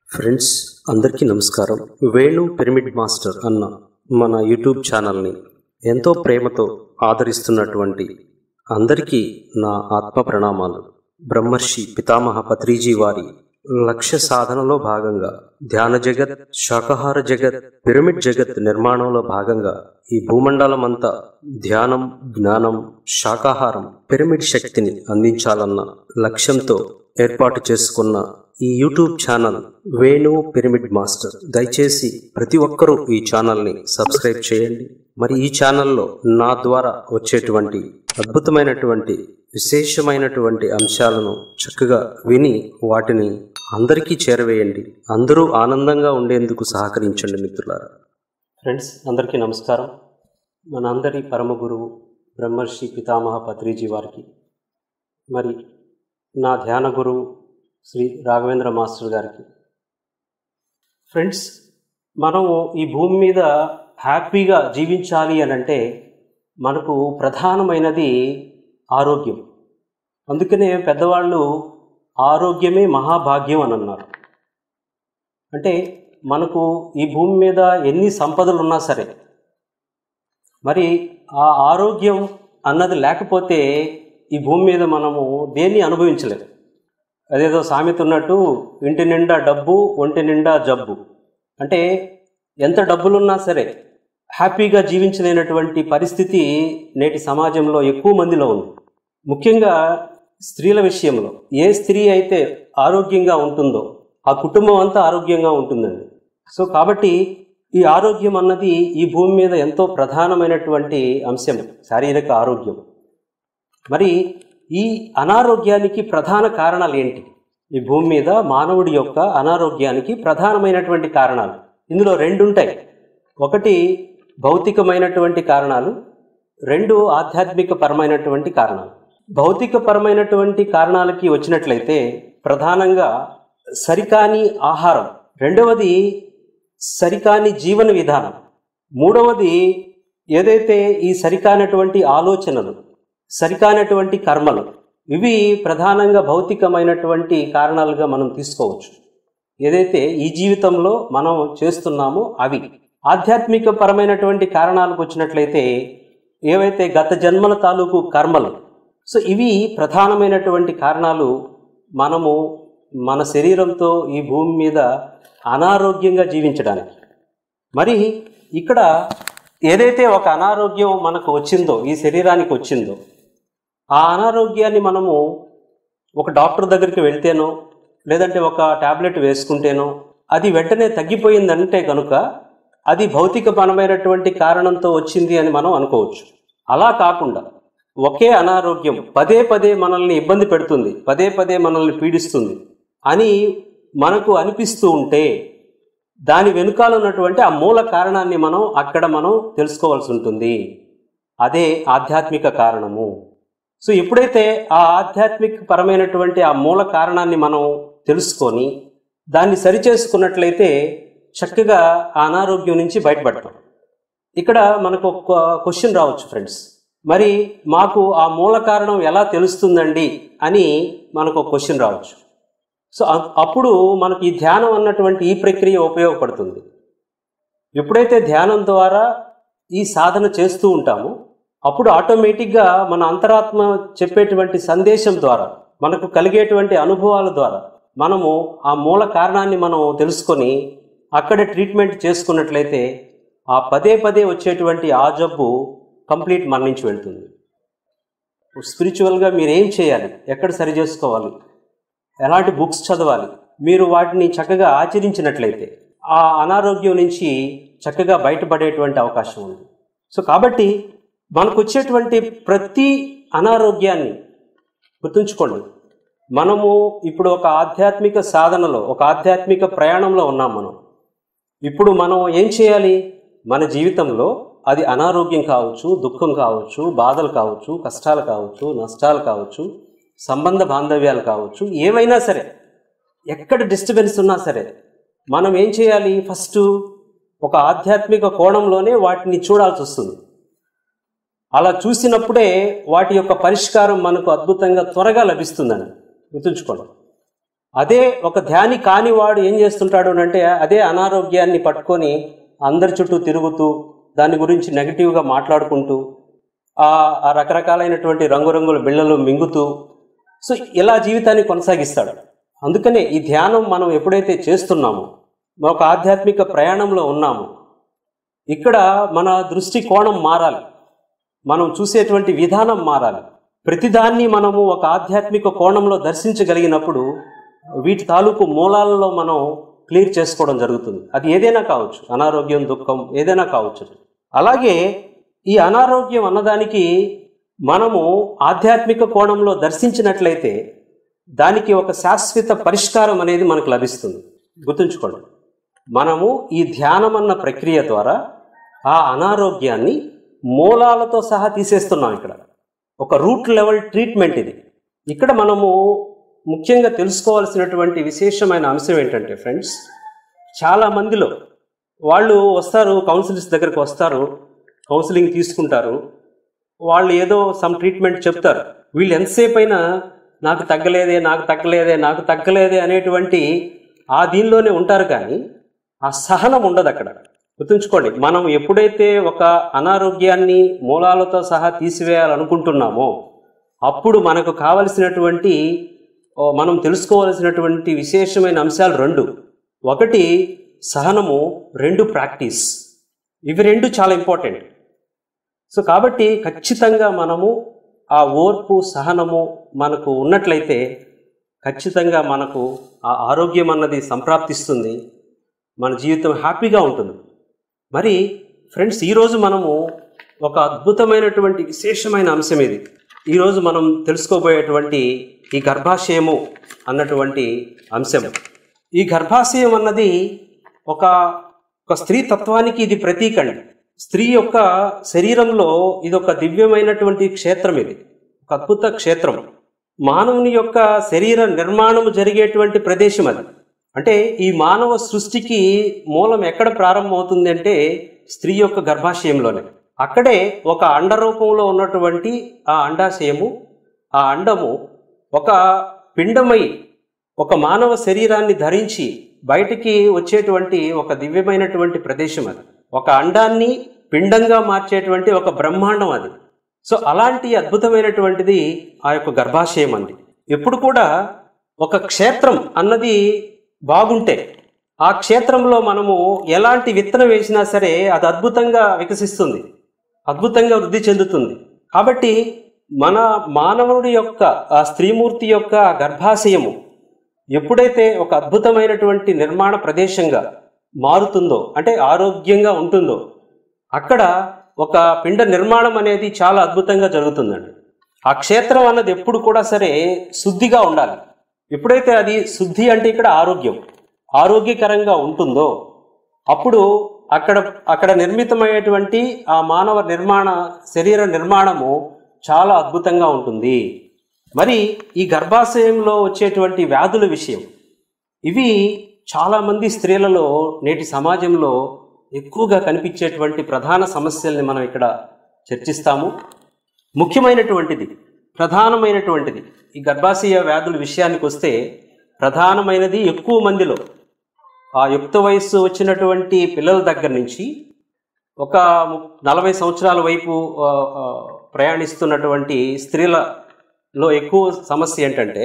friends అందరికీ నమస్కారం Venu pyramid master అన్న మన యూట్యూబ్ ఛానల్ని ఎంతో ప్రేమతో ఆదరిస్తున్నటువంటి అందరికీ నా ఆత్మ ప్రణామాలు బ్రహ్మర్షి పితామహ పత్రిజీ వారి లక్ష్య సాధనలో భాగంగా ధ్యాన జగత్ శాకాహార జగత్ పిరమిడ్ జగత్ నిర్మాణంలో భాగంగా ఈ భూమండలం అంతా ధ్యానం జ్ఞానం శాకాహారం పిరమిడ్ శక్తిని అందించాలన్న లక్ష్యంతో ఏర్పాటు చేసుకున్న ఈ YouTube channel Venu pyramid master దయచేసి ప్రతి ఒక్కరూ ఈ ఛానల్ని సబ్స్క్రైబ్ చేయండి మరి ఈ ఛానల్లో నా ద్వారా వచ్చేటువంటి అద్భుతమైనటువంటి విశేషమైనటువంటి అంశాలను చక్కగా విని వాటిని అందరికీ చేరవేయండి అందరూ ఆనందంగా ఉండేందుకు సహకరించండి మిత్రులారా ఫ్రెండ్స్ అందరికీ నమస్కారం మనందరి పరమ గురువు బ్రహ్మర్షి పితామహ పత్రిజీ వారికి మరి నా ధ్యాన గురువు శ్రీ రాఘవేంద్ర మాస్టర్ గారికి ఫ్రెండ్స్ మనం ఈ భూమి మీద హ్యాపీగా జీవించాలి అని అంటే మనకు ప్రధానమైనది ఆరోగ్యం అందుకనే పెద్దవాళ్ళు ఆరోగ్యమే మహాభాగ్యం అని అన్నారు అంటే మనకు ఈ భూమి మీద ఎన్ని సంపదలు ఉన్నా సరే మరి ఆ ఆరోగ్యం అన్నది లేకపోతే ఈ భూమి మీద మనము దేన్ని అనుభవించలేము అదేదో సామెత ఉన్నట్టు ఇంటి నిండా డబ్బు ఒంటి నిండా జబ్బు అంటే ఎంత డబ్బులున్నా సరే హ్యాపీగా జీవించలేనటువంటి పరిస్థితి నేటి సమాజంలో ఎక్కువ మందిలో ఉంది ముఖ్యంగా స్త్రీల విషయంలో ఏ స్త్రీ అయితే ఆరోగ్యంగా ఉంటుందో ఆ కుటుంబం అంతా ఆరోగ్యంగా ఉంటుందండి సో కాబట్టి ఈ ఆరోగ్యం అన్నది ఈ భూమి మీద ఎంతో ప్రధానమైనటువంటి అంశం శారీరక ఆరోగ్యం మరి ఈ అనారోగ్యానికి ప్రధాన కారణాలు ఏంటి ఈ భూమి మీద మానవుడి యొక్క అనారోగ్యానికి ప్రధానమైనటువంటి కారణాలు ఇందులో రెండు ఉంటాయి ఒకటి భౌతికమైనటువంటి కారణాలు రెండు ఆధ్యాత్మిక పరమైనటువంటి కారణాలు భౌతిక పరమైనటువంటి కారణాలకి వచ్చినట్లయితే ప్రధానంగా సరికాని ఆహారం రెండవది సరికాని జీవన విధానం మూడవది ఏదైతే ఈ సరికానటువంటి ఆలోచనలు సరికానటువంటి కర్మలు ఇవి ప్రధానంగా భౌతికమైనటువంటి కారణాలుగా మనం తీసుకోవచ్చు ఏదైతే ఈ జీవితంలో మనం చేస్తున్నామో అవి ఆధ్యాత్మిక పరమైనటువంటి కారణాలకు వచ్చినట్లయితే ఏవైతే గత జన్మల తాలూకు కర్మలు సో ఇవి ప్రధానమైనటువంటి కారణాలు మనము మన శరీరంతో ఈ భూమి మీద అనారోగ్యంగా జీవించడానికి మరి ఇక్కడ ఏదైతే ఒక అనారోగ్యం మనకు వచ్చిందో ఈ శరీరానికి వచ్చిందో ఆ అనారోగ్యాన్ని మనము ఒక డాక్టర్ దగ్గరికి వెళ్తేనో లేదంటే ఒక ట్యాబ్లెట్ వేసుకుంటేనో అది వెంటనే తగ్గిపోయిందంటే కనుక అది భౌతికపరమైనటువంటి కారణంతో వచ్చింది అని మనం అనుకోవచ్చు అలా కాకుండా ఒకే అనారోగ్యం పదే పదే మనల్ని ఇబ్బంది పెడుతుంది పదే పదే మనల్ని పీడిస్తుంది అని మనకు అనిపిస్తూ ఉంటే దాని వెనుకాల ఉన్నటువంటి ఆ మూల కారణాన్ని మనం అక్కడ మనం తెలుసుకోవాల్సి ఉంటుంది అదే ఆధ్యాత్మిక కారణము సో ఎప్పుడైతే ఆ ఆధ్యాత్మిక పరమైనటువంటి ఆ మూల కారణాన్ని మనం తెలుసుకొని దాన్ని సరిచేసుకున్నట్లయితే చక్కగా ఆ అనారోగ్యం నుంచి బయటపడతాం ఇక్కడ మనకు ఒక క్వశ్చన్ రావచ్చు ఫ్రెండ్స్ మరి మాకు ఆ మూల కారణం ఎలా తెలుస్తుందండి అని మనకు ఒక క్వశ్చన్ రావచ్చు సో అప్పుడు మనకి ఈ ధ్యానం అన్నటువంటి ఈ ప్రక్రియ ఉపయోగపడుతుంది ఎప్పుడైతే ధ్యానం ద్వారా ఈ సాధన చేస్తూ ఉంటామో అప్పుడు ఆటోమేటిక్గా మన అంతరాత్మ చెప్పేటువంటి సందేశం ద్వారా మనకు కలిగేటువంటి అనుభవాల ద్వారా మనము ఆ మూల కారణాన్ని మనం తెలుసుకొని అక్కడ ట్రీట్మెంట్ చేసుకున్నట్లయితే ఆ పదే పదే వచ్చేటువంటి ఆ జబ్బు కంప్లీట్ మరణించి వెళ్తుంది స్పిరిచువల్గా మీరు ఏం చేయాలి ఎక్కడ సరి చేసుకోవాలి ఎలాంటి బుక్స్ చదవాలి మీరు వాటిని చక్కగా ఆచరించినట్లయితే ఆ అనారోగ్యం నుంచి చక్కగా బయటపడేటువంటి అవకాశం ఉంది సో కాబట్టి మనకు వచ్చేటువంటి ప్రతి అనారోగ్యాన్ని గుర్తుంచుకోండి మనము ఇప్పుడు ఒక ఆధ్యాత్మిక సాధనలో ఒక ఆధ్యాత్మిక ప్రయాణంలో ఉన్నాం మనం ఇప్పుడు మనం ఏం చేయాలి మన జీవితంలో అది అనారోగ్యం కావచ్చు దుఃఖం కావచ్చు బాధలు కావచ్చు కష్టాలు కావచ్చు నష్టాలు కావచ్చు సంబంధ బాంధవ్యాలు కావచ్చు ఏవైనా సరే ఎక్కడ డిస్టర్బెన్స్ ఉన్నా సరే మనం ఏం చేయాలి ఫస్ట్ ఒక ఆధ్యాత్మిక కోణంలోనే వాటిని చూడాల్సి వస్తుంది అలా చూసినప్పుడే వాటి యొక్క పరిష్కారం మనకు అద్భుతంగా త్వరగా లభిస్తుందని గుర్తుంచుకోండి అదే ఒక ధ్యాని కాని వాడు ఏం చేస్తుంటాడు అంటే అదే అనారోగ్యాన్ని పట్టుకొని అందరి చుట్టూ తిరుగుతూ దాని గురించి నెగిటివ్గా మాట్లాడుకుంటూ ఆ ఆ రకరకాలైనటువంటి రంగురంగుల బిళ్ళలు మింగుతూ సో ఇలా జీవితాన్ని కొనసాగిస్తాడు అందుకనే ఈ ధ్యానం మనం ఎప్పుడైతే చేస్తున్నామో ఒక ఆధ్యాత్మిక ప్రయాణంలో ఉన్నామో ఇక్కడ మన దృష్టి కోణం మారాలి మనం చూసేటువంటి విధానం మారాలి ప్రతిదాన్ని మనము ఒక ఆధ్యాత్మిక కోణంలో దర్శించగలిగినప్పుడు వీటి తాలూకు మూలాలలో మనం క్లియర్ చేసుకోవడం జరుగుతుంది అది ఏదైనా కావచ్చు అనారోగ్యం దుఃఖం ఏదైనా కావచ్చు అలాగే ఈ అనారోగ్యం అన్నదానికి మనము ఆధ్యాత్మిక కోణంలో దర్శించినట్లయితే దానికి ఒక శాశ్వత పరిష్కారం అనేది మనకు లభిస్తుంది గుర్తుంచుకోండి మనము ఈ ధ్యానం అన్న ప్రక్రియ ద్వారా ఆ అనారోగ్యాన్ని మూలాలతో సహా తీసేస్తున్నాం ఇక్కడ ఒక రూట్ లెవెల్ ట్రీట్మెంట్ ఇది ఇక్కడ మనము ముఖ్యంగా తెలుసుకోవాల్సినటువంటి విశేషమైన అంశం ఏంటంటే ఫ్రెండ్స్ చాలా మందిలో వాళ్ళు వస్తారు కౌన్సిలర్స్ దగ్గరకు వస్తారు కౌన్సిలింగ్ తీసుకుంటారు వాళ్ళు ఏదో సమ్ ట్రీట్మెంట్ చెప్తారు వీళ్ళు ఎంతసేపు అయినా నాకు తగ్గలేదే నాకు తగ్గలేదే నాకు తగ్గలేదే అనేటువంటి ఆ దీనిలోనే ఉంటారు కానీ ఆ సహనం ఉండదు అక్కడ గుర్తుంచుకోండి మనం ఎప్పుడైతే ఒక అనారోగ్యాన్ని మూలాలతో సహా తీసివేయాలనుకుంటున్నామో అప్పుడు మనకు కావలసినటువంటి ఓ, మనం తెలుసుకోవాల్సినటువంటి విశేషమైన అంశాలు రెండు ఒకటి సహనము రెండు ప్రాక్టీస్ ఇవి రెండు చాలా ఇంపార్టెంట్ సో కాబట్టి ఖచ్చితంగా మనము ఆ ఓర్పు సహనము మనకు ఉన్నట్లయితే ఖచ్చితంగా మనకు ఆ ఆరోగ్యం అన్నది సంప్రాప్తిస్తుంది మన జీవితం హ్యాపీగా ఉంటుంది మరి ఫ్రెండ్స్ ఈరోజు మనము ఒక అద్భుతమైనటువంటి విశేషమైన అంశం ఇది ఈరోజు మనం తెలుసుకోబోయేటువంటి ఈ గర్భాశయము అన్నటువంటి అంశం ఈ గర్భాశయం అన్నది ఒక ఒక స్త్రీ తత్వానికి ఇది ప్రతీక అండి స్త్రీ యొక్క శరీరంలో ఇది ఒక దివ్యమైనటువంటి క్షేత్రం ఇది ఒక అద్భుత క్షేత్రం మానవుని యొక్క శరీర నిర్మాణం జరిగేటువంటి ప్రదేశం అది అంటే ఈ మానవ సృష్టికి మూలం ఎక్కడ ప్రారంభమవుతుంది అంటే స్త్రీ యొక్క గర్భాశయంలోనే అక్కడే ఒక అండ రూపంలో ఉన్నటువంటి ఆ అండాశయము ఆ అండము ఒక పిండమై ఒక మానవ శరీరాన్ని ధరించి బయటికి వచ్చేటువంటి ఒక దివ్యమైనటువంటి ప్రదేశం అది ఒక అండాన్ని పిండంగా మార్చేటువంటి ఒక బ్రహ్మాండం అది సో అలాంటి అద్భుతమైనటువంటిది ఆ యొక్క గర్భాశయం అండి ఎప్పుడు కూడా ఒక క్షేత్రం అన్నది బాగుంటే ఆ క్షేత్రంలో మనము ఎలాంటి విత్తనం వేసినా సరే అది అద్భుతంగా వికసిస్తుంది అద్భుతంగా వృద్ధి చెందుతుంది కాబట్టి మన మానవుడి యొక్క ఆ స్త్రీమూర్తి యొక్క గర్భాశయము ఎప్పుడైతే ఒక అద్భుతమైనటువంటి నిర్మాణ ప్రదేశంగా మారుతుందో అంటే ఆరోగ్యంగా ఉంటుందో అక్కడ ఒక పిండ నిర్మాణం అనేది చాలా అద్భుతంగా జరుగుతుందండి ఆ క్షేత్రం అన్నది ఎప్పుడు కూడా సరే శుద్ధిగా ఉండాలి ఎప్పుడైతే అది శుద్ధి అంటే ఇక్కడ ఆరోగ్యం ఆరోగ్యకరంగా ఉంటుందో అప్పుడు అక్కడ అక్కడ నిర్మితమయ్యేటువంటి ఆ మానవ నిర్మాణ శరీర నిర్మాణము చాలా అద్భుతంగా ఉంటుంది మరి ఈ గర్భాశయంలో వచ్చేటువంటి వ్యాధుల విషయం ఇవి చాలామంది స్త్రీలలో నేటి సమాజంలో ఎక్కువగా కనిపించేటువంటి ప్రధాన సమస్యల్ని మనం ఇక్కడ చర్చిస్తాము ముఖ్యమైనటువంటిది ప్రధానమైనటువంటిది ఈ గర్భాశయ వ్యాధుల విషయానికి వస్తే ప్రధానమైనది ఎక్కువ మందిలో ఆ యుక్త వయస్సు వచ్చినటువంటి పిల్లల దగ్గర నుంచి ఒక ము- నలభై సంవత్సరాల వైపు ఆ, ఆ, ప్రయాణిస్తున్నటువంటి స్త్రీలలో ఎక్కువ సమస్య ఏంటంటే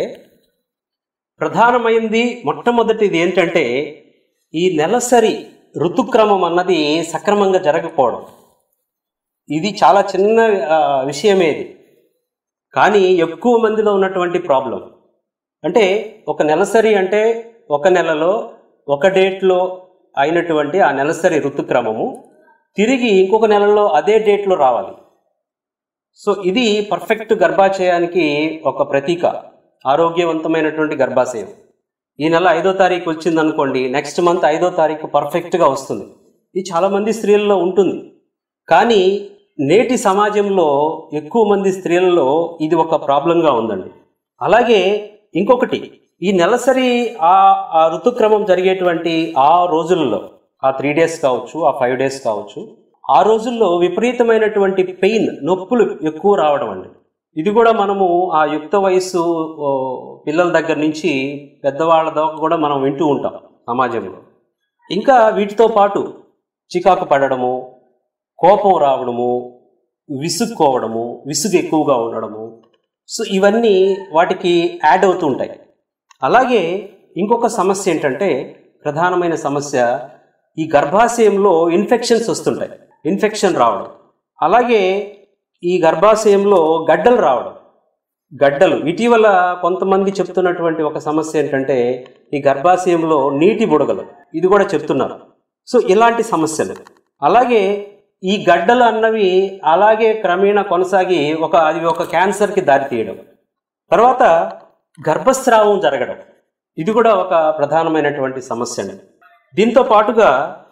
ప్రధానమైంది మొట్టమొదటిది ఏంటంటే ఈ నెలసరి ఋతుక్రమం అన్నది సక్రమంగా జరగకపోవడం ఇది చాలా చిన్న ఆ, విషయమే ఇది కానీ ఎక్కువ మందిలో ఉన్నటువంటి ప్రాబ్లం అంటే ఒక నెలసరి అంటే ఒక నెలలో ఒక డేట్లో అయినటువంటి ఆ నెలసరి ఋతుక్రమము తిరిగి ఇంకొక నెలలో అదే డేట్లో రావాలి సో ఇది పర్ఫెక్ట్ గర్భాశయానికి ఒక ప్రతీక ఆరోగ్యవంతమైనటువంటి గర్భాశయం ఈ నెల ఐదో తారీఖు వచ్చింది అనుకోండి నెక్స్ట్ మంత్ ఐదో తారీఖు పర్ఫెక్ట్గా వస్తుంది ఇది చాలామంది స్త్రీలలో ఉంటుంది కానీ నేటి సమాజంలో ఎక్కువ మంది స్త్రీలలో ఇది ఒక ప్రాబ్లంగా ఉందండి అలాగే ఇంకొకటి ఈ నెలసరి ఆ ఆ ఋతుక్రమం జరిగేటువంటి ఆ రోజుల్లో ఆ త్రీ డేస్ కావచ్చు ఆ ఫైవ్ డేస్ కావచ్చు ఆ రోజుల్లో విపరీతమైనటువంటి పెయిన్ నొప్పులు ఎక్కువ రావడం అండి ఇది కూడా మనము ఆ యుక్త వయస్సు ఓ, పిల్లల దగ్గర నుంచి పెద్దవాళ్ళ దాకా కూడా మనం వింటూ ఉంటాం సమాజంలో ఇంకా వీటితో పాటు చికాకు పడడము కోపం రావడము విసుక్కోవడము విసుగు ఎక్కువగా ఉండడము సో ఇవన్నీ వాటికి యాడ్ అవుతూ ఉంటాయి అలాగే ఇంకొక సమస్య ఏంటంటే ప్రధానమైన సమస్య ఈ గర్భాశయంలో ఇన్ఫెక్షన్స్ వస్తుంటాయి ఇన్ఫెక్షన్ రావడం అలాగే ఈ గర్భాశయంలో గడ్డలు రావడం గడ్డలు ఇటీవల కొంతమంది చెప్తున్నటువంటి ఒక సమస్య ఏంటంటే ఈ గర్భాశయంలో నీటి బుడగలు ఇది కూడా చెప్తున్నారు సో ఇలాంటి సమస్యలు అలాగే ఈ గడ్డలు అన్నవి అలాగే క్రమేణా కొనసాగి ఒక అది ఒక క్యాన్సర్కి దారితీయడం తర్వాత గర్భస్రావం జరగడం ఇది కూడా ఒక ప్రధానమైనటువంటి సమస్య అండి దీంతో పాటుగా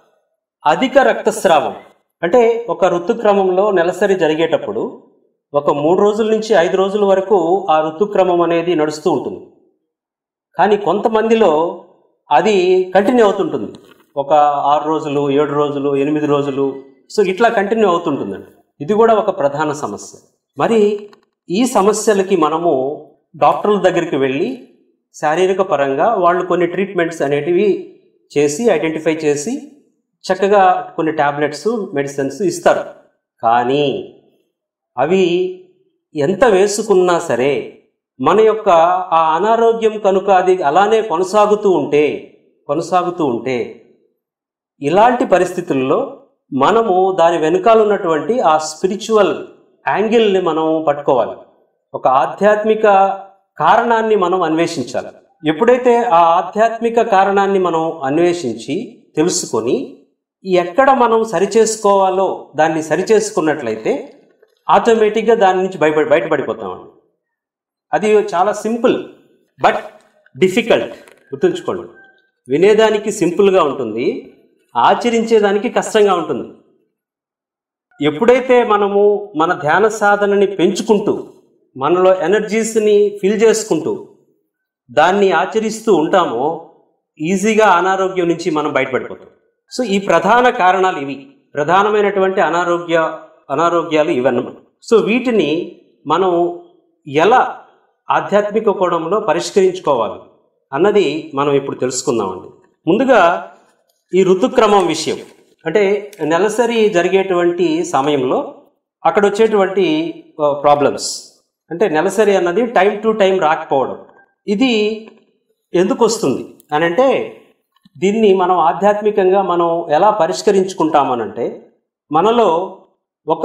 అధిక రక్తస్రావం అంటే ఒక ఋతుక్రమంలో నెలసరి జరిగేటప్పుడు ఒక మూడు రోజుల నుంచి ఐదు రోజుల వరకు ఆ ఋతుక్రమం అనేది నడుస్తూ ఉంటుంది కానీ కొంతమందిలో అది కంటిన్యూ అవుతుంటుంది ఒక ఆరు రోజులు ఏడు రోజులు ఎనిమిది రోజులు సో ఇట్లా కంటిన్యూ అవుతుంటుందండి ఇది కూడా ఒక ప్రధాన సమస్య మరి ఈ సమస్యలకి మనము డాక్టర్ల దగ్గరికి వెళ్ళి శారీరక పరంగా వాళ్ళు కొన్ని ట్రీట్మెంట్స్ అనేటివి చేసి ఐడెంటిఫై చేసి చక్కగా కొన్ని టాబ్లెట్స్ మెడిసిన్స్ ఇస్తారు కానీ అవి ఎంత వేసుకున్నా సరే మన యొక్క ఆ అనారోగ్యం కనుక అది అలానే కొనసాగుతూ ఉంటే కొనసాగుతూ ఉంటే ఇలాంటి పరిస్థితుల్లో మనము దాని వెనుకాల ఉన్నటువంటి ఆ స్పిరిచువల్ యాంగిల్ని మనం పట్టుకోవాలి ఒక ఆధ్యాత్మిక కారణాన్ని మనం అన్వేషించాలి ఎప్పుడైతే ఆ ఆధ్యాత్మిక కారణాన్ని మనం అన్వేషించి తెలుసుకొని ఎక్కడ మనం సరిచేసుకోవాలో దాన్ని సరిచేసుకున్నట్లయితే ఆటోమేటిక్గా దాని నుంచి బయట బయటపడిపోతామండి అది చాలా సింపుల్ బట్ డిఫికల్ట్ గుర్తుంచుకోండి వినేదానికి సింపుల్గా ఉంటుంది ఆచరించేదానికి కష్టంగా ఉంటుంది ఎప్పుడైతే మనము మన ధ్యాన సాధనని పెంచుకుంటూ మనలో ఎనర్జీస్ని ఫిల్ చేసుకుంటూ దాన్ని ఆచరిస్తూ ఉంటామో ఈజీగా అనారోగ్యం నుంచి మనం బయటపడిపోతాం సో ఈ ప్రధాన కారణాలు ఇవి ప్రధానమైనటువంటి అనారోగ్య అనారోగ్యాలు ఇవన్నమాట సో వీటిని మనం ఎలా ఆధ్యాత్మిక కోణంలో పరిష్కరించుకోవాలి అన్నది మనం ఇప్పుడు తెలుసుకుందామండి ముందుగా ఈ ఋతుక్రమం విషయం అంటే నెలసరి జరిగేటువంటి సమయంలో అక్కడ వచ్చేటువంటి ప్రాబ్లమ్స్ అంటే నెలసరి అన్నది టైం టు టైం రాకపోవడం ఇది ఎందుకు వస్తుంది అని అంటే దీన్ని మనం ఆధ్యాత్మికంగా మనం ఎలా పరిష్కరించుకుంటామనంటే మనలో ఒక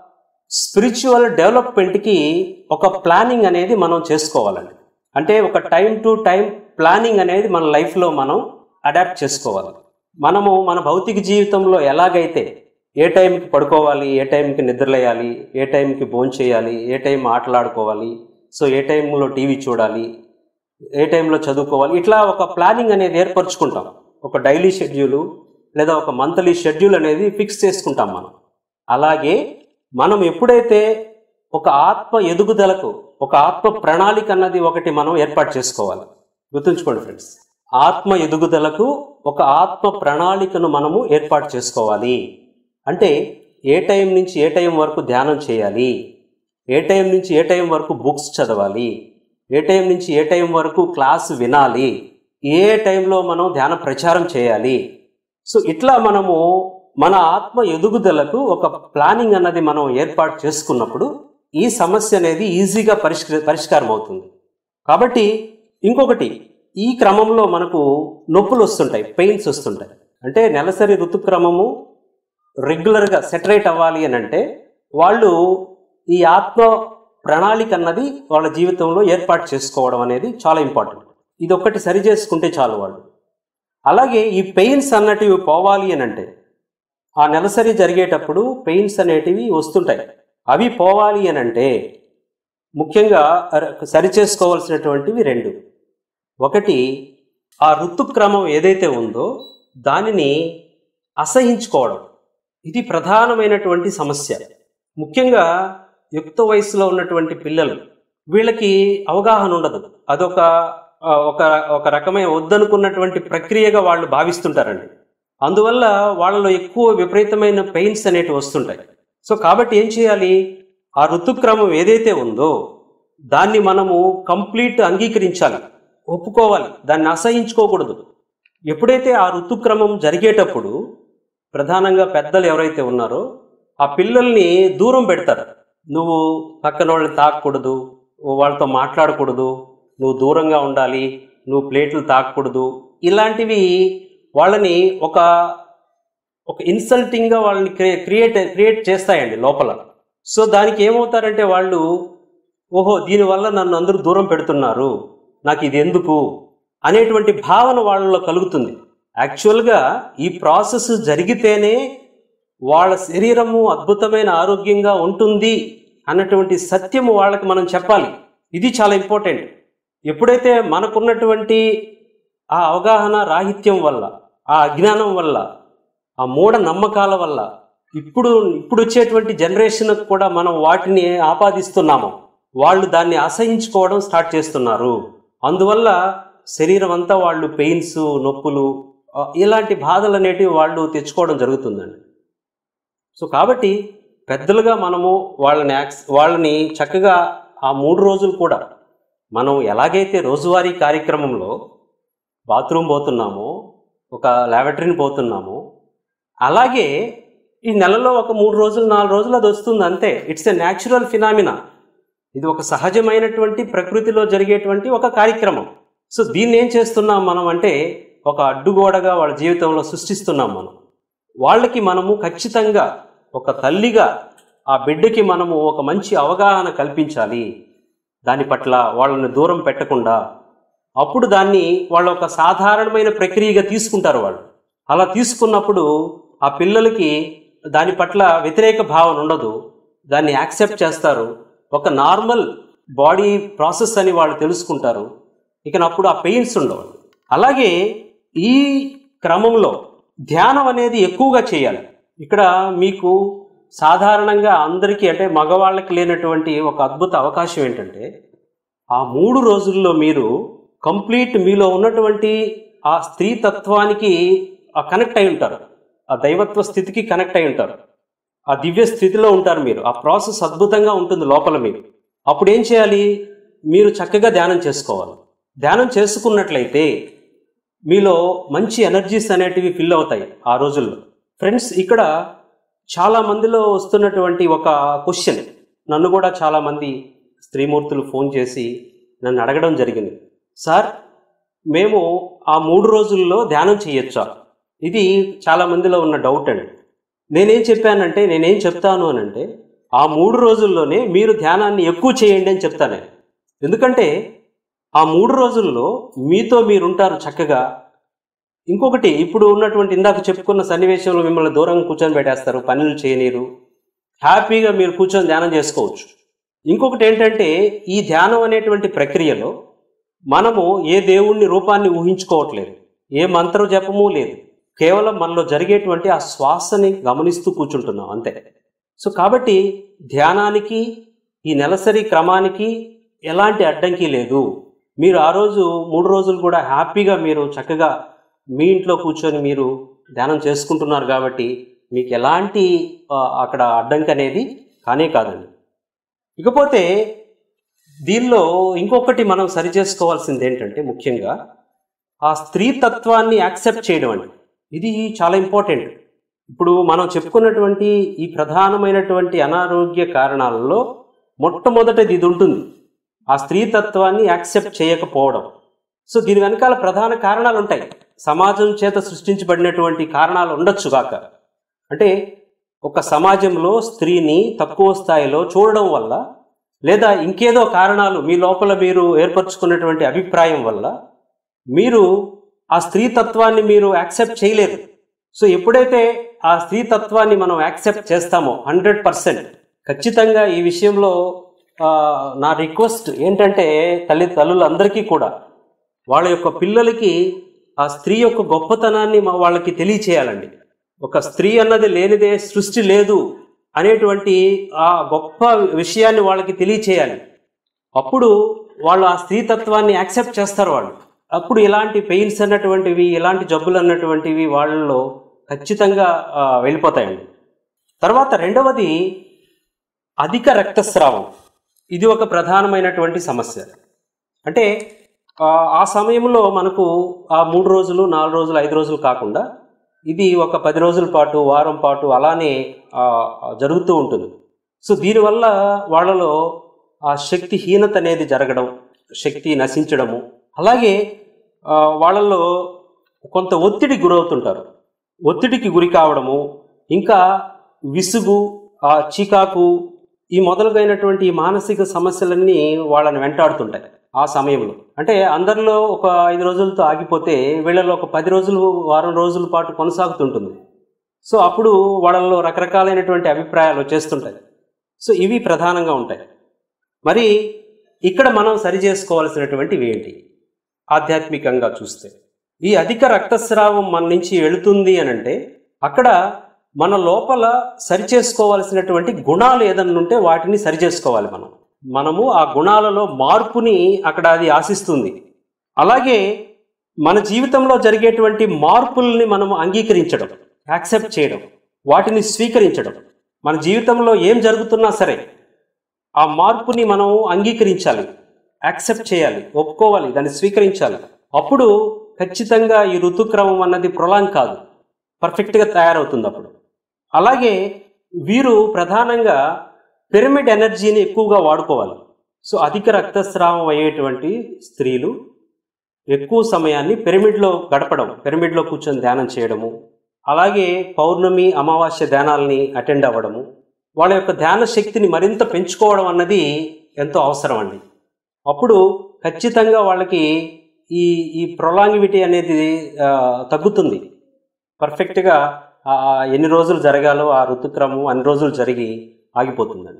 స్పిరిచువల్ డెవలప్మెంట్కి ఒక ప్లానింగ్ అనేది మనం చేసుకోవాలండి అంటే ఒక టైం టు టైం ప్లానింగ్ అనేది మన లైఫ్లో మనం అడాప్ట్ చేసుకోవాలి మనము మన భౌతిక జీవితంలో ఎలాగైతే ఏ టైంకి పడుకోవాలి ఏ టైంకి నిద్రలేయాలి ఏ టైంకి భోంచేయాలి ఏ టైం ఆటలాడుకోవాలి సో ఏ టైంలో టీవీ చూడాలి ఏ టైంలో చదువుకోవాలి ఇట్లా ఒక ప్లానింగ్ అనేది ఏర్పరచుకుంటాం ఒక డైలీ షెడ్యూలు లేదా ఒక మంత్లీ షెడ్యూల్ అనేది ఫిక్స్ చేసుకుంటాం మనం అలాగే మనం ఎప్పుడైతే ఒక ఆత్మ ఎదుగుదలకు ఒక ఆత్మ ప్రణాళిక అన్నది ఒకటి మనం ఏర్పాటు చేసుకోవాలి గుర్తుంచుకోండి ఫ్రెండ్స్ ఆత్మ ఎదుగుదలకు ఒక ఆత్మ ప్రణాళికను మనము ఏర్పాటు చేసుకోవాలి అంటే ఏ టైం నుంచి ఏ టైం వరకు ధ్యానం చేయాలి ఏ టైం నుంచి ఏ టైం వరకు బుక్స్ చదవాలి ఏ టైం నుంచి ఏ టైం వరకు క్లాస్ వినాలి ఏ టైంలో మనం ధ్యాన ప్రచారం చేయాలి సో ఇట్లా మనము మన ఆత్మ ఎదుగుదలకు ఒక ప్లానింగ్ అన్నది మనం ఏర్పాటు చేసుకున్నప్పుడు ఈ సమస్య అనేది ఈజీగా పరిష్క పరిష్కారం అవుతుంది కాబట్టి ఇంకొకటి ఈ క్రమంలో మనకు నొప్పులు వస్తుంటాయి పెయిన్స్ వస్తుంటాయి అంటే నెలసరి ఋతుక్రమము రెగ్యులర్గా సెటరేట్ అవ్వాలి అని అంటే వాళ్ళు ఈ ఆత్మ ప్రణాళిక అన్నది వాళ్ళ జీవితంలో ఏర్పాటు చేసుకోవడం అనేది చాలా ఇంపార్టెంట్ ఇది ఒక్కటి సరి చేసుకుంటే చాలు వాళ్ళు అలాగే ఈ పెయిన్స్ అన్నటివి పోవాలి అని అంటే ఆ నెలసరి జరిగేటప్పుడు పెయిన్స్ అనేటివి వస్తుంటాయి అవి పోవాలి అని అంటే ముఖ్యంగా ర- సరి చేసుకోవాల్సినటువంటివి రెండు ఒకటి ఆ ఋతుక్రమం ఏదైతే ఉందో దానిని అసహించుకోవడం ఇది ప్రధానమైనటువంటి సమస్య ముఖ్యంగా యుక్త వయసులో ఉన్నటువంటి పిల్లలు వీళ్ళకి అవగాహన ఉండదు అదొక ఆ, ఒక ఒక రకమైన వద్దనుకున్నటువంటి ప్రక్రియగా వాళ్ళు భావిస్తుంటారండి అందువల్ల వాళ్ళలో ఎక్కువ విపరీతమైన పెయిన్స్ అనేటివి వస్తుంటాయి సో కాబట్టి ఏం చేయాలి ఆ ఋతుక్రమం ఏదైతే ఉందో దాన్ని మనము కంప్లీట్ అంగీకరించాలి ఒప్పుకోవాలి దాన్ని అసహించుకోకూడదు ఎప్పుడైతే ఆ ఋతుక్రమం జరిగేటప్పుడు ప్రధానంగా పెద్దలు ఎవరైతే ఉన్నారో ఆ పిల్లల్ని దూరం పెడతారు నువ్వు పక్కన వాళ్ళని తాకూడదు వాళ్ళతో మాట్లాడకూడదు నువ్వు దూరంగా ఉండాలి నువ్వు ప్లేట్లు తాకూడదు ఇలాంటివి వాళ్ళని ఒక ఒక ఇన్సల్టింగ్గా వాళ్ళని క్రియేట్ క్రియేట్ క్రియేట్ చేస్తాయండి లోపల సో దానికి ఏమవుతారంటే వాళ్ళు ఓహో దీనివల్ల నన్ను అందరూ దూరం పెడుతున్నారు నాకు ఇది ఎందుకు అనేటువంటి భావన వాళ్ళలో కలుగుతుంది యాక్చువల్గా ఈ ప్రాసెస్ జరిగితేనే వాళ్ళ శరీరము అద్భుతమైన ఆరోగ్యంగా ఉంటుంది అన్నటువంటి సత్యము వాళ్ళకి మనం చెప్పాలి ఇది చాలా ఇంపార్టెంట్ ఎప్పుడైతే మనకున్నటువంటి ఆ అవగాహన రాహిత్యం వల్ల ఆ అజ్ఞానం వల్ల ఆ మూఢ నమ్మకాల వల్ల ఇప్పుడు ఇప్పుడు వచ్చేటువంటి జనరేషన్ కూడా మనం వాటిని ఆపాదిస్తున్నాము వాళ్ళు దాన్ని అసహించుకోవడం స్టార్ట్ చేస్తున్నారు అందువల్ల శరీరం అంతా వాళ్ళు పెయిన్స్ నొప్పులు ఆ, ఇలాంటి బాధలు అనేటివి వాళ్ళు తెచ్చుకోవడం జరుగుతుందండి సో కాబట్టి పెద్దలుగా మనము వాళ్ళని యాక్స్ వాళ్ళని చక్కగా ఆ మూడు రోజులు కూడా మనం ఎలాగైతే రోజువారీ కార్యక్రమంలో బాత్రూమ్ పోతున్నామో ఒక ల్యాబరేటరీని పోతున్నామో అలాగే ఈ నెలలో ఒక మూడు రోజులు నాలుగు రోజులు అది వస్తుంది అంతే ఇట్స్ ఎ న్యాచురల్ ఫినామినా ఇది ఒక సహజమైనటువంటి ప్రకృతిలో జరిగేటువంటి ఒక కార్యక్రమం సో దీన్ని ఏం చేస్తున్నాం మనం అంటే ఒక అడ్డుగోడగా వాళ్ళ జీవితంలో సృష్టిస్తున్నాం మనం వాళ్ళకి మనము ఖచ్చితంగా ఒక తల్లిగా ఆ బిడ్డకి మనము ఒక మంచి అవగాహన కల్పించాలి దాని పట్ల వాళ్ళని దూరం పెట్టకుండా అప్పుడు దాన్ని వాళ్ళ ఒక సాధారణమైన ప్రక్రియగా తీసుకుంటారు వాళ్ళు అలా తీసుకున్నప్పుడు ఆ పిల్లలకి దాని పట్ల వ్యతిరేక భావన ఉండదు దాన్ని యాక్సెప్ట్ చేస్తారు ఒక నార్మల్ బాడీ ప్రాసెస్ అని వాళ్ళు తెలుసుకుంటారు ఇక అప్పుడు ఆ పెయిన్స్ ఉండవు అలాగే ఈ క్రమంలో ధ్యానం అనేది ఎక్కువగా చేయాలి ఇక్కడ మీకు సాధారణంగా అందరికీ అంటే మగవాళ్ళకి లేనటువంటి ఒక అద్భుత అవకాశం ఏంటంటే ఆ మూడు రోజుల్లో మీరు కంప్లీట్ మీలో ఉన్నటువంటి ఆ స్త్రీ తత్వానికి ఆ కనెక్ట్ అయి ఉంటారు ఆ దైవత్వ స్థితికి కనెక్ట్ అయి ఉంటారు ఆ దివ్య స్థితిలో ఉంటారు మీరు ఆ ప్రాసెస్ అద్భుతంగా ఉంటుంది లోపల మీరు అప్పుడు ఏం చేయాలి మీరు చక్కగా ధ్యానం చేసుకోవాలి ధ్యానం చేసుకున్నట్లయితే మీలో మంచి ఎనర్జీస్ అనేటివి ఫిల్ అవుతాయి ఆ రోజుల్లో ఫ్రెండ్స్ ఇక్కడ చాలా మందిలో వస్తున్నటువంటి ఒక క్వశ్చన్ నన్ను కూడా చాలా మంది స్త్రీమూర్తులు ఫోన్ చేసి నన్ను అడగడం జరిగింది సార్ మేము ఆ మూడు రోజుల్లో ధ్యానం చేయొచ్చా ఇది చాలా మందిలో ఉన్న డౌట్ అండి నేనేం చెప్పానంటే నేనేం చెప్తాను అని అంటే ఆ మూడు రోజుల్లోనే మీరు ధ్యానాన్ని ఎక్కువ చేయండి అని చెప్తాను ఎందుకంటే ఆ మూడు రోజుల్లో మీతో మీరు ఉంటారు చక్కగా ఇంకొకటి ఇప్పుడు ఉన్నటువంటి ఇందాక చెప్పుకున్న సన్నివేశంలో మిమ్మల్ని దూరంగా కూర్చొని పెట్టేస్తారు పనులు చేయనీరు హ్యాపీగా మీరు కూర్చొని ధ్యానం చేసుకోవచ్చు ఇంకొకటి ఏంటంటే ఈ ధ్యానం అనేటువంటి ప్రక్రియలో మనము ఏ దేవుణ్ణి రూపాన్ని ఊహించుకోవట్లేదు ఏ మంత్ర జపము లేదు కేవలం మనలో జరిగేటువంటి ఆ శ్వాసని గమనిస్తూ కూర్చుంటున్నాం అంతే సో కాబట్టి ధ్యానానికి ఈ నెలసరి క్రమానికి ఎలాంటి అడ్డంకి లేదు మీరు ఆ రోజు మూడు రోజులు కూడా హ్యాపీగా మీరు చక్కగా మీ ఇంట్లో కూర్చొని మీరు ధ్యానం చేసుకుంటున్నారు కాబట్టి మీకు ఎలాంటి ఆ, అక్కడ అడ్డంకి అనేది కానే కాదండి ఇకపోతే దీనిలో ఇంకొకటి మనం సరి చేసుకోవాల్సింది ఏంటంటే ముఖ్యంగా ఆ స్త్రీ తత్వాన్ని యాక్సెప్ట్ చేయడం అండి ఇది చాలా ఇంపార్టెంట్ ఇప్పుడు మనం చెప్పుకున్నటువంటి ఈ ప్రధానమైనటువంటి అనారోగ్య కారణాలలో మొట్టమొదటిది ఇది ఉంటుంది ఆ స్త్రీ తత్వాన్ని యాక్సెప్ట్ చేయకపోవడం సో దీని వెనకాల ప్రధాన కారణాలు ఉంటాయి సమాజం చేత సృష్టించబడినటువంటి కారణాలు ఉండొచ్చు కాక అంటే ఒక సమాజంలో స్త్రీని తక్కువ స్థాయిలో చూడడం వల్ల లేదా ఇంకేదో కారణాలు మీ లోపల మీరు ఏర్పరచుకున్నటువంటి అభిప్రాయం వల్ల మీరు ఆ స్త్రీ తత్వాన్ని మీరు యాక్సెప్ట్ చేయలేరు సో ఎప్పుడైతే ఆ స్త్రీ తత్వాన్ని మనం యాక్సెప్ట్ చేస్తామో హండ్రెడ్ పర్సెంట్ ఖచ్చితంగా ఈ విషయంలో ఆ, నా రిక్వెస్ట్ ఏంటంటే తల్లి తల్లులందరికీ కూడా వాళ్ళ యొక్క పిల్లలకి ఆ స్త్రీ యొక్క గొప్పతనాన్ని మా వాళ్ళకి తెలియచేయాలండి ఒక స్త్రీ అన్నది లేనిదే సృష్టి లేదు అనేటువంటి ఆ గొప్ప విషయాన్ని వాళ్ళకి తెలియచేయాలి అప్పుడు వాళ్ళు ఆ స్త్రీతత్వాన్ని యాక్సెప్ట్ చేస్తారు వాళ్ళు అప్పుడు ఇలాంటి పెయిన్స్ అన్నటువంటివి ఇలాంటి జబ్బులు అన్నటువంటివి వాళ్ళలో ఖచ్చితంగా ఆ, వెళ్ళిపోతాయండి తర్వాత రెండవది అధిక రక్తస్రావం ఇది ఒక ప్రధానమైనటువంటి సమస్య అంటే ఆ, ఆ సమయంలో మనకు ఆ మూడు రోజులు నాలుగు రోజులు ఐదు రోజులు కాకుండా ఇది ఒక పది రోజుల పాటు వారం పాటు అలానే ఆ, జరుగుతూ ఉంటుంది సో దీనివల్ల వాళ్ళలో ఆ శక్తిహీనత అనేది జరగడం శక్తి నశించడము అలాగే ఆ, వాళ్ళలో కొంత ఒత్తిడి గురవుతుంటారు ఒత్తిడికి గురి కావడము ఇంకా విసుగు ఆ చికాకు ఈ మొదలుగైనటువంటి ఈ మానసిక సమస్యలన్నీ వాళ్ళని వెంటాడుతుంటాయి ఆ సమయంలో అంటే అందరిలో ఒక ఐదు రోజులతో ఆగిపోతే వీళ్ళలో ఒక పది రోజులు వారం రోజుల పాటు కొనసాగుతుంటుంది సో అప్పుడు వాళ్ళలో రకరకాలైనటువంటి అభిప్రాయాలు వచ్చేస్తుంటాయి సో ఇవి ప్రధానంగా ఉంటాయి మరి ఇక్కడ మనం సరి చేసుకోవాల్సినటువంటివి ఏంటి ఆధ్యాత్మికంగా చూస్తే ఈ అధిక రక్తస్రావం మన నుంచి వెళుతుంది అని అంటే అక్కడ మన లోపల సరిచేసుకోవాల్సినటువంటి గుణాలు ఏదన్నా ఉంటే వాటిని సరిచేసుకోవాలి మనం మనము ఆ గుణాలలో మార్పుని అక్కడ అది ఆశిస్తుంది అలాగే మన జీవితంలో జరిగేటువంటి మార్పుల్ని మనం అంగీకరించడం యాక్సెప్ట్ చేయడం వాటిని స్వీకరించడం మన జీవితంలో ఏం జరుగుతున్నా సరే ఆ మార్పుని మనం అంగీకరించాలి యాక్సెప్ట్ చేయాలి ఒప్పుకోవాలి దాన్ని స్వీకరించాలి అప్పుడు ఖచ్చితంగా ఈ ఋతుక్రమం అన్నది ప్రొలాంగ్ కాదు పర్ఫెక్ట్గా తయారవుతుంది అప్పుడు అలాగే వీరు ప్రధానంగా పిరమిడ్ ఎనర్జీని ఎక్కువగా వాడుకోవాలి సో అధిక రక్తస్రావం అయ్యేటువంటి స్త్రీలు ఎక్కువ సమయాన్ని పిరమిడ్లో గడపడం పిరమిడ్లో కూర్చొని ధ్యానం చేయడము అలాగే పౌర్ణమి అమావాస్య ధ్యానాలని అటెండ్ అవ్వడము వాళ్ళ యొక్క ధ్యాన శక్తిని మరింత పెంచుకోవడం అన్నది ఎంతో అవసరం అండి అప్పుడు ఖచ్చితంగా వాళ్ళకి ఈ ఈ ప్రొలాంగివిటీ అనేది ఆ, తగ్గుతుంది పర్ఫెక్ట్గా ఆ ఎన్ని రోజులు జరగాలో ఆ ఋతుక్రమం అన్ని రోజులు జరిగి ఆగిపోతుందండి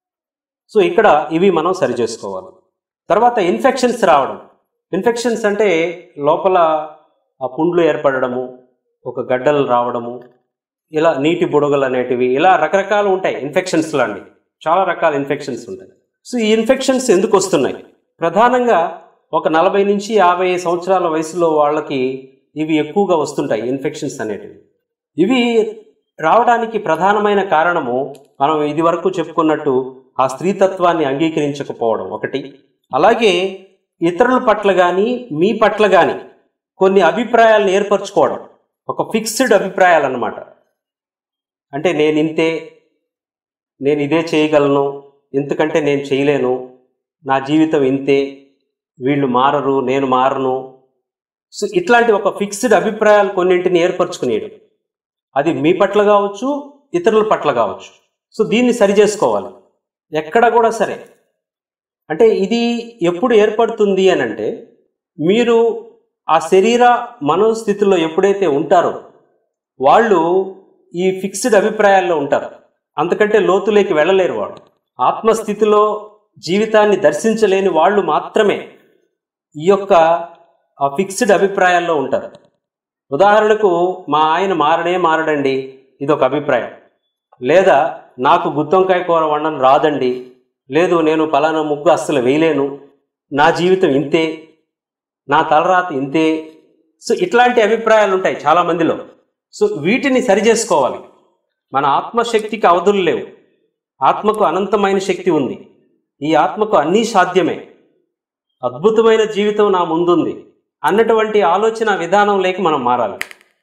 సో ఇక్కడ ఇవి మనం సరి చేసుకోవాలి తర్వాత ఇన్ఫెక్షన్స్ రావడం ఇన్ఫెక్షన్స్ అంటే లోపల ఆ పుండ్లు ఏర్పడము ఒక గడ్డలు రావడము ఇలా నీటి బుడగలు అనేటివి ఇలా రకరకాలు ఉంటాయి ఇన్ఫెక్షన్స్ లాంటి చాలా రకాల ఇన్ఫెక్షన్స్ ఉంటాయి సో ఈ ఇన్ఫెక్షన్స్ ఎందుకు వస్తున్నాయి ప్రధానంగా ఒక నలభై నుంచి యాభై సంవత్సరాల వయసులో వాళ్ళకి ఇవి ఎక్కువగా వస్తుంటాయి ఇన్ఫెక్షన్స్ అనేటివి ఇవి రావడానికి ప్రధానమైన కారణము మనం ఇది వరకు చెప్పుకున్నట్టు ఆ స్త్రీతత్వాన్ని అంగీకరించకపోవడం ఒకటి అలాగే ఇతరుల పట్ల కానీ మీ పట్ల కానీ కొన్ని అభిప్రాయాలను ఏర్పరచుకోవడం ఒక ఫిక్స్డ్ అభిప్రాయాలు అన్నమాట అంటే నేను ఇంతే నేను ఇదే చేయగలను ఇంతకంటే నేను చేయలేను నా జీవితం ఇంతే వీళ్ళు మారరు నేను మారను సో ఇట్లాంటి ఒక ఫిక్స్డ్ అభిప్రాయాలు కొన్నింటిని ఏర్పరచుకునేయడం అది మీ పట్ల కావచ్చు ఇతరుల పట్ల కావచ్చు సో దీన్ని సరి చేసుకోవాలి ఎక్కడ కూడా సరే అంటే ఇది ఎప్పుడు ఏర్పడుతుంది అని అంటే మీరు ఆ శరీర మనోస్థితిలో ఎప్పుడైతే ఉంటారో వాళ్ళు ఈ ఫిక్స్డ్ అభిప్రాయాల్లో ఉంటారు అంతకంటే లోతులోకి వెళ్ళలేరు వాళ్ళు ఆత్మస్థితిలో జీవితాన్ని దర్శించలేని వాళ్ళు మాత్రమే ఈ యొక్క ఆ ఫిక్స్డ్ అభిప్రాయాల్లో ఉంటారు ఉదాహరణకు మా ఆయన మారనే మారడండి ఇది ఒక అభిప్రాయం లేదా నాకు గుత్తొంకాయ కూర వండడం రాదండి లేదు నేను పలానా ముగ్గు అస్సలు వేయలేను నా జీవితం ఇంతే నా తలరాత ఇంతే సో ఇట్లాంటి అభిప్రాయాలు ఉంటాయి చాలా మందిలో సో వీటిని సరి చేసుకోవాలి మన ఆత్మశక్తికి అవధులు లేవు ఆత్మకు అనంతమైన శక్తి ఉంది ఈ ఆత్మకు అన్నీ సాధ్యమే అద్భుతమైన జీవితం నా ముందుంది అన్నటువంటి ఆలోచన విధానం లేక మనం మారాలి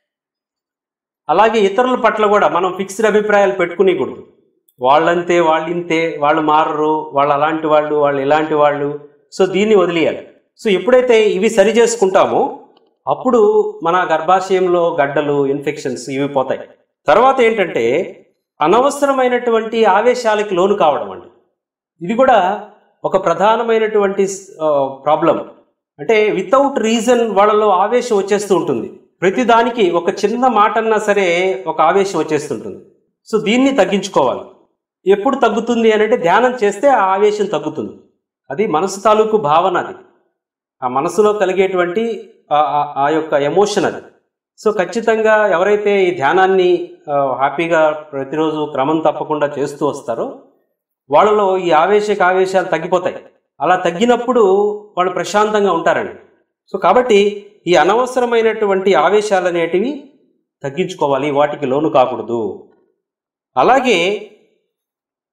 అలాగే ఇతరుల పట్ల కూడా మనం ఫిక్స్డ్ అభిప్రాయాలు పెట్టుకునేకూడదు వాళ్ళంతే వాళ్ళు ఇంతే వాళ్ళు మారరు వాళ్ళు అలాంటి వాళ్ళు వాళ్ళు ఇలాంటి వాళ్ళు సో దీన్ని వదిలేయాలి సో ఎప్పుడైతే ఇవి సరి చేసుకుంటామో అప్పుడు మన గర్భాశయంలో గడ్డలు ఇన్ఫెక్షన్స్ ఇవి పోతాయి తర్వాత ఏంటంటే అనవసరమైనటువంటి ఆవేశాలకి లోను కావడం అండి ఇది కూడా ఒక ప్రధానమైనటువంటి ప్రాబ్లం అంటే వితౌట్ రీజన్ వాళ్ళలో ఆవేశం వచ్చేస్తూ ఉంటుంది ప్రతిదానికి ఒక చిన్న మాట అన్నా సరే ఒక ఆవేశం వచ్చేస్తుంటుంది సో దీన్ని తగ్గించుకోవాలి ఎప్పుడు తగ్గుతుంది అని అంటే ధ్యానం చేస్తే ఆ ఆవేశం తగ్గుతుంది అది మనసు తాలూకు భావన అది ఆ మనసులో కలిగేటువంటి ఆ- ఆ- ఆ యొక్క ఎమోషన్ అది సో ఖచ్చితంగా ఎవరైతే ఈ ధ్యానాన్ని ఆ, హ్యాపీగా ప్రతిరోజు క్రమం తప్పకుండా చేస్తూ వస్తారో వాళ్ళలో ఈ ఆవేశక ఆవేశాలు తగ్గిపోతాయి అలా తగ్గినప్పుడు వాళ్ళు ప్రశాంతంగా ఉంటారండి సో కాబట్టి ఈ అనవసరమైనటువంటి ఆవేశాలు అనేటివి తగ్గించుకోవాలి వాటికి లోను కాకూడదు అలాగే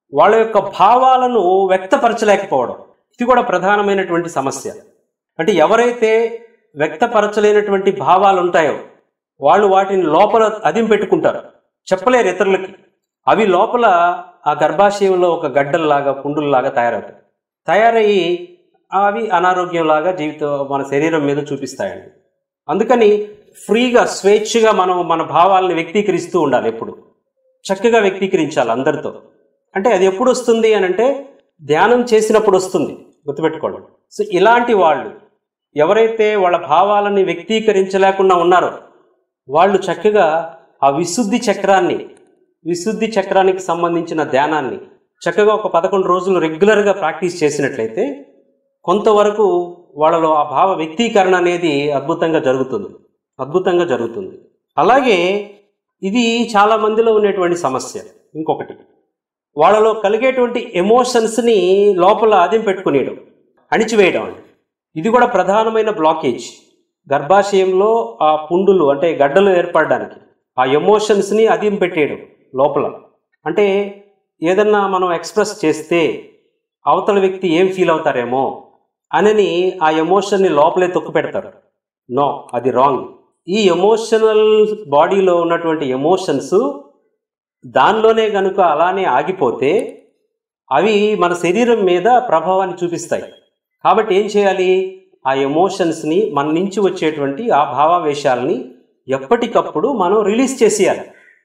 వాళ్ళ యొక్క భావాలను వ్యక్తపరచలేకపోవడం ఇది కూడా ప్రధానమైనటువంటి సమస్య అంటే ఎవరైతే వ్యక్తపరచలేనటువంటి భావాలు ఉంటాయో వాళ్ళు వాటిని లోపల అదిం పెట్టుకుంటారు చెప్పలేరు ఇతరులకి అవి లోపల ఆ గర్భాశయంలో ఒక గడ్డల్లాగా పుండుల్లాగా తయారవుతాయి తయారయ్యి అవి అనారోగ్యంలాగా జీవితం మన శరీరం మీద చూపిస్తాయండి అందుకని ఫ్రీగా స్వేచ్ఛగా మనం మన భావాలను వ్యక్తీకరిస్తూ ఉండాలి ఎప్పుడు చక్కగా వ్యక్తీకరించాలి అందరితో అంటే అది ఎప్పుడు వస్తుంది అని అంటే ధ్యానం చేసినప్పుడు వస్తుంది గుర్తుపెట్టుకోండి సో ఇలాంటి వాళ్ళు ఎవరైతే వాళ్ళ భావాలని వ్యక్తీకరించలేకుండా ఉన్నారో వాళ్ళు చక్కగా ఆ విశుద్ధి చక్రాన్ని విశుద్ధి చక్రానికి సంబంధించిన ధ్యానాన్ని చక్కగా ఒక పదకొండు రోజులు రెగ్యులర్గా ప్రాక్టీస్ చేసినట్లయితే కొంతవరకు వాళ్ళలో ఆ భావ వ్యక్తీకరణ అనేది అద్భుతంగా జరుగుతుంది అద్భుతంగా జరుగుతుంది అలాగే ఇది చాలా మందిలో ఉండేటువంటి సమస్య ఇంకొకటి వాళ్ళలో కలిగేటువంటి ఎమోషన్స్ని లోపల అదిం పెట్టుకునేయడం అణిచివేయడం అండి ఇది కూడా ప్రధానమైన బ్లాకేజ్ గర్భాశయంలో ఆ పుండులు అంటే గడ్డలు ఏర్పడడానికి ఆ ఎమోషన్స్ని అదిం పెట్టేయడం లోపల అంటే ఏదన్నా మనం ఎక్స్ప్రెస్ చేస్తే అవతల వ్యక్తి ఏం ఫీల్ అవుతారేమో అనని ఆ ఎమోషన్ని లోపలే తొక్కు పెడతారు నో అది రాంగ్ ఈ ఎమోషనల్ బాడీలో ఉన్నటువంటి ఎమోషన్స్ దానిలోనే కనుక అలానే ఆగిపోతే అవి మన శరీరం మీద ప్రభావాన్ని చూపిస్తాయి కాబట్టి ఏం చేయాలి ఆ ఎమోషన్స్ని మన నుంచి వచ్చేటువంటి ఆ భావావేశాలని ఎప్పటికప్పుడు మనం రిలీజ్ చేసేయాలి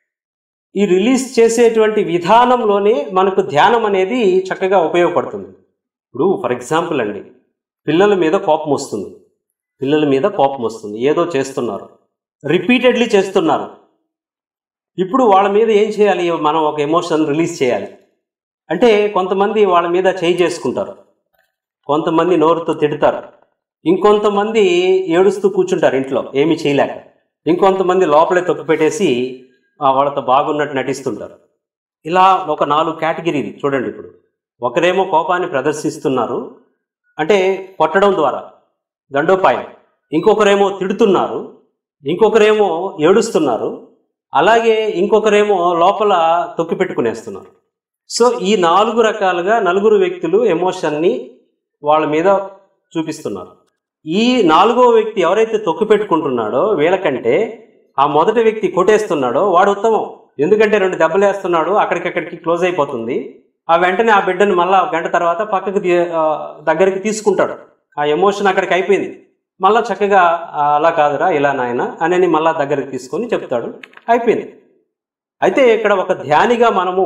ఈ రిలీజ్ చేసేటువంటి విధానంలోనే మనకు ధ్యానం అనేది చక్కగా ఉపయోగపడుతుంది ఇప్పుడు ఫర్ ఎగ్జాంపుల్ అండి పిల్లల మీద కోపం వస్తుంది పిల్లల మీద కోపం వస్తుంది ఏదో చేస్తున్నారు రిపీటెడ్లీ చేస్తున్నారు ఇప్పుడు వాళ్ళ మీద ఏం చేయాలి మనం ఒక ఎమోషన్ రిలీజ్ చేయాలి అంటే కొంతమంది వాళ్ళ మీద చేయి చేసుకుంటారు కొంతమంది నోరుతో తిడతారు ఇంకొంతమంది ఏడుస్తూ కూర్చుంటారు ఇంట్లో ఏమీ చేయలేక ఇంకొంతమంది లోపలే తొక్కు పెట్టేసి ఆ, వాళ్ళతో బాగున్నట్టు నటిస్తుంటారు ఇలా ఒక నాలుగు కేటగిరీలు చూడండి ఇప్పుడు ఒకరేమో కోపాన్ని ప్రదర్శిస్తున్నారు అంటే కొట్టడం ద్వారా దండోపాయం ఇంకొకరేమో తిడుతున్నారు ఇంకొకరేమో ఏడుస్తున్నారు అలాగే ఇంకొకరేమో లోపల తొక్కి పెట్టుకునేస్తున్నారు సో ఈ నాలుగు రకాలుగా నలుగురు వ్యక్తులు ఎమోషన్ని వాళ్ళ మీద చూపిస్తున్నారు ఈ నాలుగో వ్యక్తి ఎవరైతే తొక్కి పెట్టుకుంటున్నాడో వీళ్ళకంటే ఆ మొదటి వ్యక్తి కొట్టేస్తున్నాడో వాడు ఉత్తమం ఎందుకంటే రెండు దెబ్బలు వేస్తున్నాడు అక్కడికక్కడికి క్లోజ్ అయిపోతుంది ఆ వెంటనే ఆ బిడ్డని మళ్ళా ఒక గంట తర్వాత పక్కకు తీ- ఆ, దగ్గరికి తీసుకుంటాడు ఆ ఎమోషన్ అక్కడికి అయిపోయింది మళ్ళా చక్కగా "ఆ, అలా కాదురా ఇలా నాయన అని మళ్ళా దగ్గరికి తీసుకొని చెప్తాడు అయిపోయింది అయితే ఇక్కడ ఒక ధ్యానిగా మనము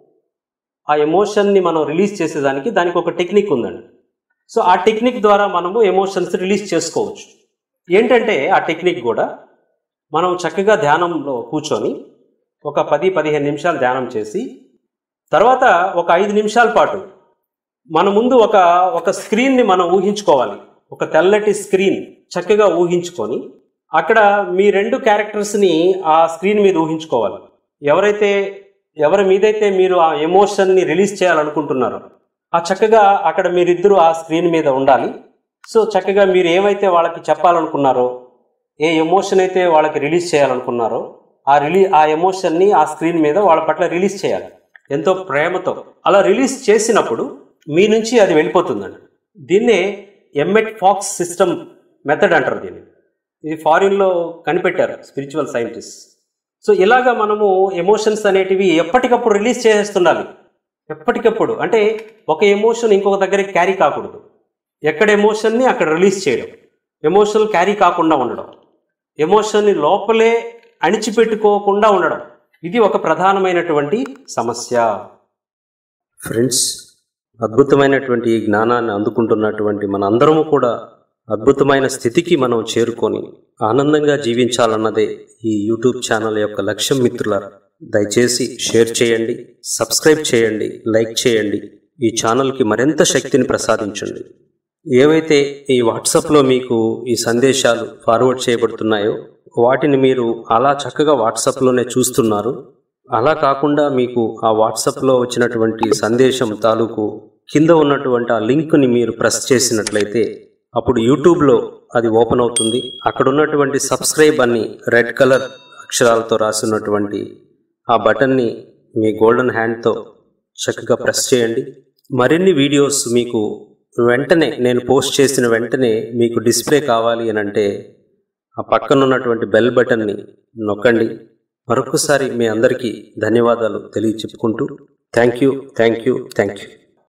ఆ ఎమోషన్ని మనం రిలీజ్ చేసేదానికి దానికి ఒక టెక్నిక్ ఉందండి సో ఆ టెక్నిక్ ద్వారా మనము ఎమోషన్స్ రిలీజ్ చేసుకోవచ్చు ఏంటంటే ఆ టెక్నిక్ కూడా మనం చక్కగా ధ్యానంలో కూర్చొని ఒక పది పదిహేను నిమిషాలు ధ్యానం చేసి తర్వాత ఒక ఐదు నిమిషాల పాటు మన ముందు ఒక ఒక స్క్రీన్ని మనం ఊహించుకోవాలి ఒక తెల్లటి స్క్రీన్ చక్కగా ఊహించుకొని అక్కడ మీ రెండు క్యారెక్టర్స్ని ఆ స్క్రీన్ మీద ఊహించుకోవాలి ఎవరైతే ఎవరి మీదైతే మీరు ఆ ఎమోషన్ని రిలీజ్ చేయాలనుకుంటున్నారో ఆ చక్కగా అక్కడ మీరిద్దరూ ఆ స్క్రీన్ మీద ఉండాలి సో చక్కగా మీరు ఏమైతే వాళ్ళకి చెప్పాలనుకున్నారో ఏ ఎమోషన్ అయితే వాళ్ళకి రిలీజ్ చేయాలనుకున్నారో ఆ రిలీ ఆ ఎమోషన్ని ఆ స్క్రీన్ మీద వాళ్ళ పట్ల రిలీజ్ చేయాలి ఎంతో ప్రేమతో అలా రిలీజ్ చేసినప్పుడు మీ నుంచి అది వెళ్ళిపోతుందండి దీన్నే ఎంఎట్ ఫాక్స్ సిస్టమ్ మెథడ్ అంటారు దీన్ని ఇది ఫారిన్లో కనిపెట్టారు స్పిరిచువల్ సైంటిస్ట్ సో ఇలాగా మనము ఎమోషన్స్ అనేటివి ఎప్పటికప్పుడు రిలీజ్ చేసేస్తుండాలి ఎప్పటికప్పుడు అంటే ఒక ఎమోషన్ ఇంకొక దగ్గరికి క్యారీ కాకూడదు ఎక్కడ ఎమోషన్ని అక్కడ రిలీజ్ చేయడం ఎమోషన్ క్యారీ కాకుండా ఉండడం ఎమోషన్ని లోపలే అణిచిపెట్టుకోకుండా ఉండడం ఇది ఒక ప్రధానమైనటువంటి సమస్య ఫ్రెండ్స్ అద్భుతమైనటువంటి ఈ జ్ఞానాన్ని అందుకుంటున్నటువంటి మనందరము కూడా అద్భుతమైన స్థితికి మనం చేరుకొని ఆనందంగా జీవించాలన్నదే ఈ యూట్యూబ్ ఛానల్ యొక్క లక్ష్యం మిత్రులారా దయచేసి షేర్ చేయండి సబ్స్క్రైబ్ చేయండి లైక్ చేయండి ఈ ఛానల్కి మరింత శక్తిని ప్రసాదించండి ఏవైతే ఈ వాట్సాప్లో మీకు ఈ సందేశాలు ఫార్వర్డ్ చేయబడుతున్నాయో వాటిని మీరు అలా చక్కగా వాట్సాప్లోనే చూస్తున్నారు అలా కాకుండా మీకు ఆ వాట్సాప్లో వచ్చినటువంటి సందేశం తాలూకు కింద ఉన్నటువంటి ఆ లింక్ని మీరు ప్రెస్ చేసినట్లయితే అప్పుడు యూట్యూబ్లో అది ఓపెన్ అవుతుంది అక్కడ ఉన్నటువంటి సబ్స్క్రైబ్ అని రెడ్ కలర్ అక్షరాలతో రాసినటువంటి ఆ బటన్ని మీ గోల్డెన్ హ్యాండ్తో చక్కగా ప్రెస్ చేయండి మరిన్ని వీడియోస్ మీకు వెంటనే నేను పోస్ట్ చేసిన వెంటనే మీకు డిస్ప్లే కావాలి అని అంటే ఆ పక్కన ఉన్నటువంటి బెల్ బటన్ని నొక్కండి మరొకసారి మీ అందరికీ ధన్యవాదాలు తెలియచెప్పుకుంటూ thank you thank you thank you